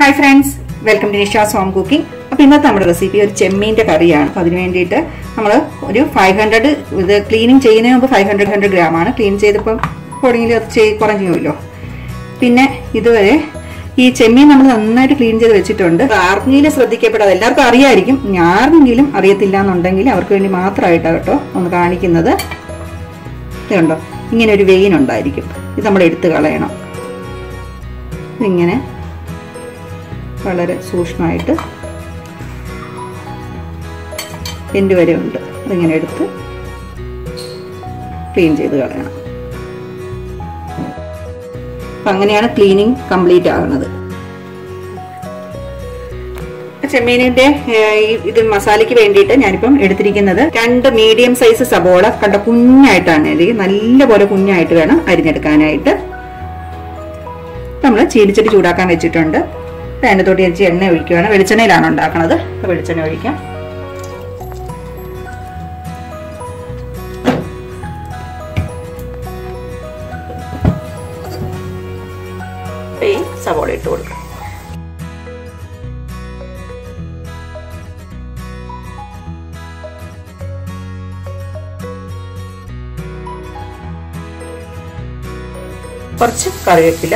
hi friends welcome to Nisha's home cooking അപ്പോൾ ഇന്നത്തെ നമ്മുടെ റെസിപ്പി ഒരു ചെമ്മീൻ്റെ കറിയാണ് അപ്പോൾ അതിന് വേണ്ടിയിട്ട് നമ്മൾ ഒരു ഫൈവ് ഹൺഡ്രഡ് ഇത് ക്ലീനിങ് ചെയ്യുന്നതിന് മുമ്പ് ഫൈവ് ഹൺഡ്രഡ് ഹൺഡ്രഡ് ഗ്രാം ആണ് ക്ലീൻ ചെയ്തപ്പോൾ കുടങ്ങിൽ അത് ചെയ് കുറഞ്ഞുല്ലോ പിന്നെ ഇതുവരെ ഈ ചെമ്മീൻ നമ്മൾ നന്നായിട്ട് ക്ലീൻ ചെയ്ത് വെച്ചിട്ടുണ്ട് ആർക്കെങ്കിലും ശ്രദ്ധിക്കപ്പെടാതെ എല്ലാവർക്കും അറിയായിരിക്കും ആർക്കെങ്കിലും അറിയത്തില്ല എന്നുണ്ടെങ്കിൽ അവർക്ക് വേണ്ടി മാത്രമായിട്ടാണ് കേട്ടോ ഒന്ന് കാണിക്കുന്നത് ഇതുണ്ടോ ഇങ്ങനെ ഒരു വെയിൻ ഉണ്ടായിരിക്കും ഇത് നമ്മൾ എടുത്ത് കളയണം ഇതിങ്ങനെ വളരെ സൂക്ഷ്മമായിട്ട് എൻ്റെ വരെ ഉണ്ട് അതിങ്ങനെ എടുത്ത് ക്ലീൻ ചെയ്ത് കളയണം അപ്പം അങ്ങനെയാണ് ക്ലീനിങ് കംപ്ലീറ്റ് ആകുന്നത് ചെമ്മീനിന്റെ ഇത് മസാലയ്ക്ക് വേണ്ടിയിട്ട് ഞാനിപ്പം എടുത്തിരിക്കുന്നത് രണ്ട് മീഡിയം സൈസ് സബോള കണ്ട കുഞ്ഞായിട്ടാണ് എനിക്ക് നല്ലപോലെ കുഞ്ഞായിട്ട് വേണം അരിഞ്ഞെടുക്കാനായിട്ട് നമ്മൾ ചീനിച്ചട്ടി ചൂടാക്കാൻ വെച്ചിട്ടുണ്ട് അതിനകത്തോട്ട് ചേച്ചി എണ്ണ ഒഴിക്കുകയാണ് വെളിച്ചെണ്ണയിലാണ് ഉണ്ടാക്കണത് അപ്പോൾ വെളിച്ചെണ്ണ ഒഴിക്കാം ഈ സവോള ഇട്ട് കൊടുക്കാം കുറച്ച് കറിവേപ്പില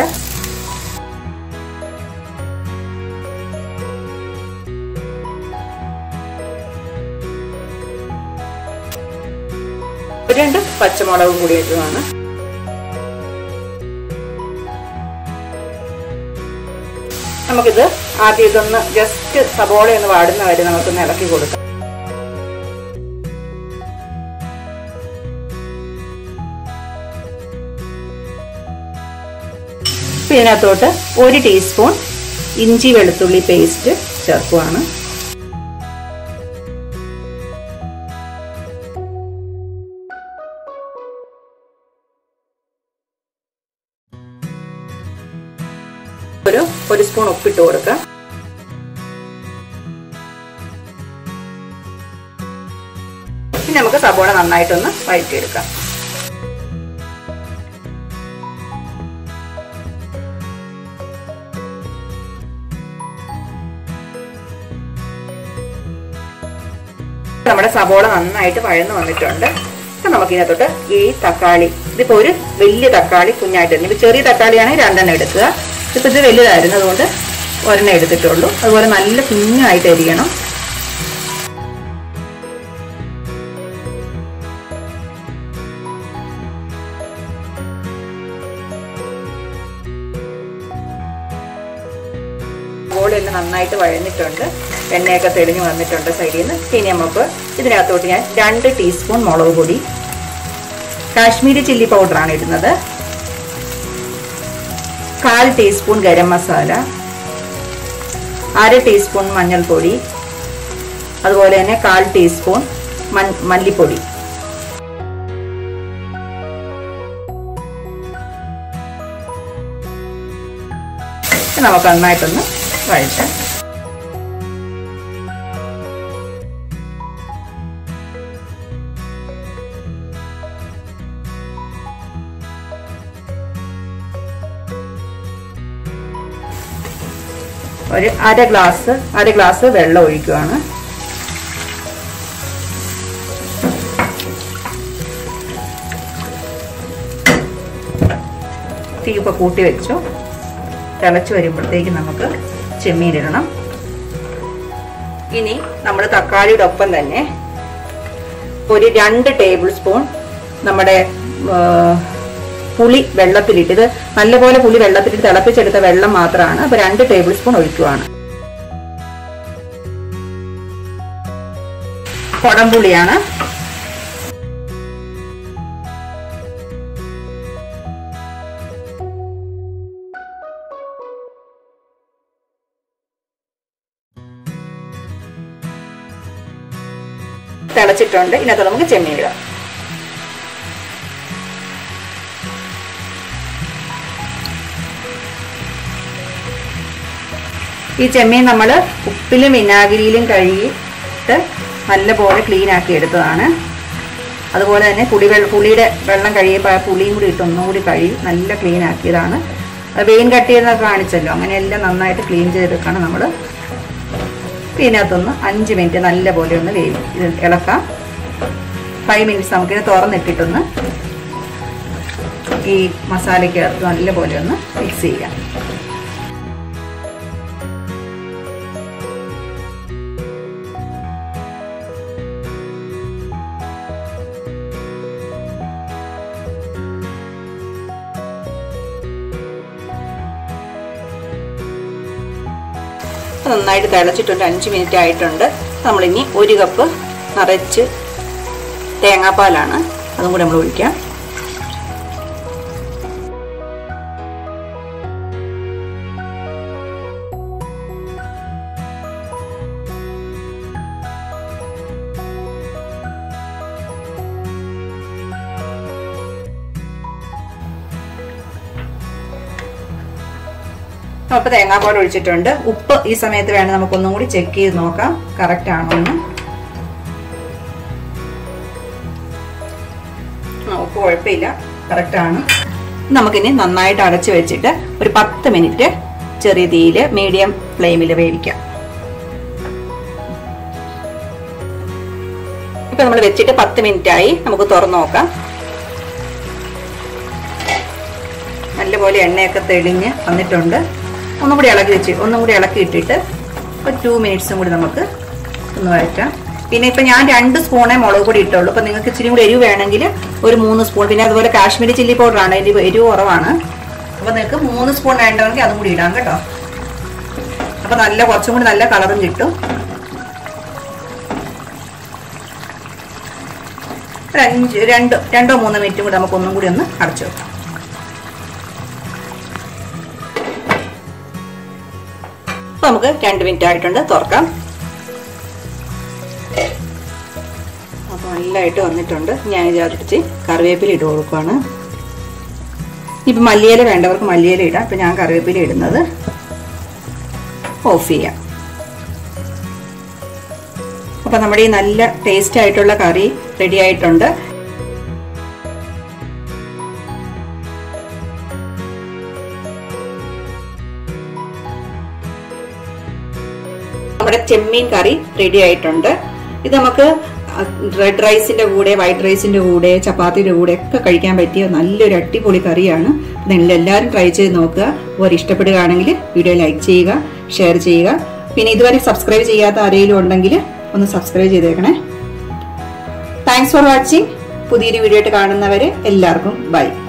രണ്ട് പച്ചമുളകും കൂടി ഇടുകയാണ് നമുക്കിത് ആദ്യം ഇതൊന്ന് ജസ്റ്റ് സബോള ഒന്ന് വാടുന്ന വരെ നമുക്കൊന്ന് ഇളക്കി കൊടുക്കാം ഇതിനകത്തോട്ട് ഒരു ടീസ്പൂൺ ഇഞ്ചി വെളുത്തുള്ളി പേസ്റ്റ് ചേർക്കുവാണ് ഒരു ഒരു സ്പൂൺ ഉപ്പിട്ട് കൊടുക്കാം ഇനി നമുക്ക് സബോള നന്നായിട്ടൊന്ന് വഴറ്റിയെടുക്കാം നമ്മുടെ സബോള നന്നായിട്ട് വഴന്നു വന്നിട്ടുണ്ട് അപ്പൊ നമുക്ക് ഇതിനകത്തോട്ട് ഈ തക്കാളി ഇതിപ്പോ ഒരു വലിയ തക്കാളി കുഞ്ഞായിട്ട് ഇപ്പൊ ചെറിയ തക്കാളിയാണെങ്കിൽ രണ്ടെണ്ണം എടുക്കുക ഇപ്പൊ ഇത് വലുതായിരുന്നു അതുകൊണ്ട് ഒരെണ്ണം എടുത്തിട്ടുള്ളൂ അതുപോലെ നല്ല കുഞ്ഞായിട്ട് എരിയണം സവോളയെല്ലാം നന്നായിട്ട് വഴന്നിട്ടുണ്ട് എണ്ണയൊക്കെ തെളിഞ്ഞു വന്നിട്ടുണ്ട് സൈഡിൽ നിന്ന് ഇനി നമുക്ക് ഇതിനകത്തോട്ട് ഞാൻ രണ്ട് ടീസ്പൂൺ മുളക് പൊടി കാശ്മീരി ചില്ലി പൗഡറാണ് ഇടുന്നത് കാൽ ടീസ്പൂൺ ഗരം മസാല അര ടീസ്പൂൺ മഞ്ഞൾപ്പൊടി അതുപോലെ തന്നെ കാൽ ടീസ്പൂൺ മല്ലിപ്പൊടി നമുക്ക് നന്നായിട്ടൊന്ന് വഴറ്റാം ഒരു അര ഗ്ലാസ് അര ഗ്ലാസ് വെള്ളം ഒഴിക്കുകയാണ് തീ ഇപ്പോൾ കൂട്ടി വെച്ചു തിളച്ച് വരുമ്പോഴത്തേക്ക് നമുക്ക് ചെമ്മീനിടണം ഇനി നമ്മൾ തക്കാളിയുടെ ഒപ്പം തന്നെ ഒരു രണ്ട് ടേബിൾ സ്പൂൺ നമ്മുടെ പുളി വെള്ളത്തിലിട്ട് ഇത് നല്ലപോലെ പുളി വെള്ളത്തിലിട്ട് തിളപ്പിച്ചെടുത്ത വെള്ളം മാത്രമാണ് അപ്പൊ രണ്ട് ടേബിൾ സ്പൂൺ ഒഴിക്കുവാണ് കുടംപുളിയാണ് തിളച്ചിട്ടുണ്ട് ഇതിനകത്ത് നമുക്ക് ചെമ്മീൻ ഇടാം ഈ ചെമ്മീൻ നമ്മൾ ഉപ്പിലും വിനാഗിരിയിലും കഴുകിയിട്ട് നല്ലപോലെ ക്ലീൻ ആക്കി എടുത്തതാണ് അതുപോലെ തന്നെ പുളി വെള്ളം പുളിയുടെ വെള്ളം കഴിയുമ്പോൾ ആ പുളിയും കൂടി ഇട്ട് ഒന്നുകൂടി കഴുകി നല്ല ക്ലീൻ ആക്കിയതാണ് വെയിൻ കട്ട് ചെയ്യുന്നതൊക്കെ കാണിച്ചല്ലോ അങ്ങനെയെല്ലാം നന്നായിട്ട് ക്ലീൻ ചെയ്തെടുക്കണം നമ്മൾ ഇതിനകത്തൊന്ന് അഞ്ച് മിനിറ്റ് നല്ലപോലെ ഒന്ന് വേവി ഇത് ഇളക്കാം ഫൈവ് മിനിറ്റ്സ് നമുക്കിത് തുറന്നിട്ടിട്ടൊന്ന് ഈ മസാലയ്ക്കകത്ത് നല്ലപോലെ ഒന്ന് മിക്സ് ചെയ്യാം നന്നായിട്ട് തിളച്ചിട്ടുണ്ട് അഞ്ച് മിനിറ്റ് ആയിട്ടുണ്ട് നമ്മളിനി ഒരു കപ്പ് നിറച്ച് തേങ്ങാപ്പാലാണ് അതും കൂടെ നമ്മൾ ഒഴിക്കാം അപ്പോൾ തേങ്ങാപ്പാൽ ഒഴിച്ചിട്ടുണ്ട് ഉപ്പ് ഈ സമയത്ത് വേണം നമുക്കൊന്നും കൂടി ചെക്ക് ചെയ്ത് നോക്കാം കറക്റ്റ് ആണോ എന്ന് ഉപ്പ് കുഴപ്പമില്ല കറക്റ്റ് ആണ് നമുക്കിനി നന്നായിട്ട് അടച്ചു വെച്ചിട്ട് ഒരു പത്ത് മിനിറ്റ് ചെറിയ തീയിൽ മീഡിയം ഫ്ലെയിമിൽ വേവിക്കാം ഇപ്പൊ നമ്മൾ വെച്ചിട്ട് പത്ത് മിനിറ്റ് ആയി നമുക്ക് തുറന്നു നോക്കാം നല്ലപോലെ എണ്ണയൊക്കെ തെളിഞ്ഞ് വന്നിട്ടുണ്ട് ഒന്നും കൂടി ഇളക്കി വെച്ച് ഒന്നും കൂടി ഇളക്കി ഇട്ടിട്ട് ഒരു ടു മിനിറ്റ്സും കൂടി നമുക്ക് ഒന്ന് വഴറ്റാം പിന്നെ ഇപ്പം ഞാൻ രണ്ട് സ്പൂണേ മുളക് പൊടി ഇട്ടുള്ളൂ അപ്പം നിങ്ങൾക്ക് ഇച്ചിരി കൂടി എരിവ് വേണമെങ്കിൽ ഒരു മൂന്ന് സ്പൂൺ പിന്നെ അതുപോലെ കാശ്മീരി ചില്ലി പൗഡറാണ് എരിവ് എരിവ് കുറവാണ് അപ്പം നിങ്ങൾക്ക് മൂന്ന് സ്പൂൺ വേണ്ടെങ്കിൽ അതും കൂടി ഇടാം കേട്ടോ അപ്പം നല്ല കുറച്ചും കൂടി നല്ല കളറും കിട്ടും ഒരു അഞ്ച് രണ്ട് രണ്ടോ മൂന്നോ മിനിറ്റും കൂടി നമുക്ക് ഒന്നും കൂടി ഒന്ന് അടച്ചു വെക്കാം അപ്പോൾ നമുക്ക് രണ്ട് മിനിറ്റ് ആയിട്ടുണ്ട് തുറക്കാം അപ്പോൾ നല്ലതായിട്ട് വന്നിട്ടുണ്ട് ഞാൻ ഇതിനകത്ത് കറിവേപ്പില ഇട്ട് കൊടുക്കുകയാണ് ഇപ്പം മല്ലിയില വേണ്ടവർക്ക് മല്ലിയില ഇടാം ഇപ്പം ഞാൻ കറിവേപ്പില ഇടുന്നത് ഓഫ് ചെയ്യാം അപ്പം നമ്മുടെ ഈ നല്ല ടേസ്റ്റ് ആയിട്ടുള്ള കറി റെഡി ആയിട്ടുണ്ട് നമ്മുടെ ചെമ്മീൻ കറി റെഡി ആയിട്ടുണ്ട് ഇത് നമുക്ക് റെഡ് റൈസിന്റെ കൂടെ വൈറ്റ് റൈസിന്റെ കൂടെ ചപ്പാത്തിയുടെ കൂടെ ഒക്കെ കഴിക്കാൻ പറ്റിയ നല്ലൊരു അടിപൊളി കറിയാണ് നിങ്ങൾ എല്ലാവരും ട്രൈ ചെയ്ത് നോക്കുക ഒരു ഇഷ്ടപ്പെടുകയാണെങ്കിൽ വീഡിയോ ലൈക്ക് ചെയ്യുക ഷെയർ ചെയ്യുക പിന്നെ ഇതുവരെ സബ്സ്ക്രൈബ് ചെയ്യാത്ത ആരെങ്കിലും ഉണ്ടെങ്കിൽ ഒന്ന് സബ്സ്ക്രൈബ് ചെയ്തേക്കണേ താങ്ക്സ് ഫോർ വാച്ചിങ് പുതിയൊരു വീഡിയോ ആയിട്ട് കാണുന്നവരെ എല്ലാവർക്കും ബൈ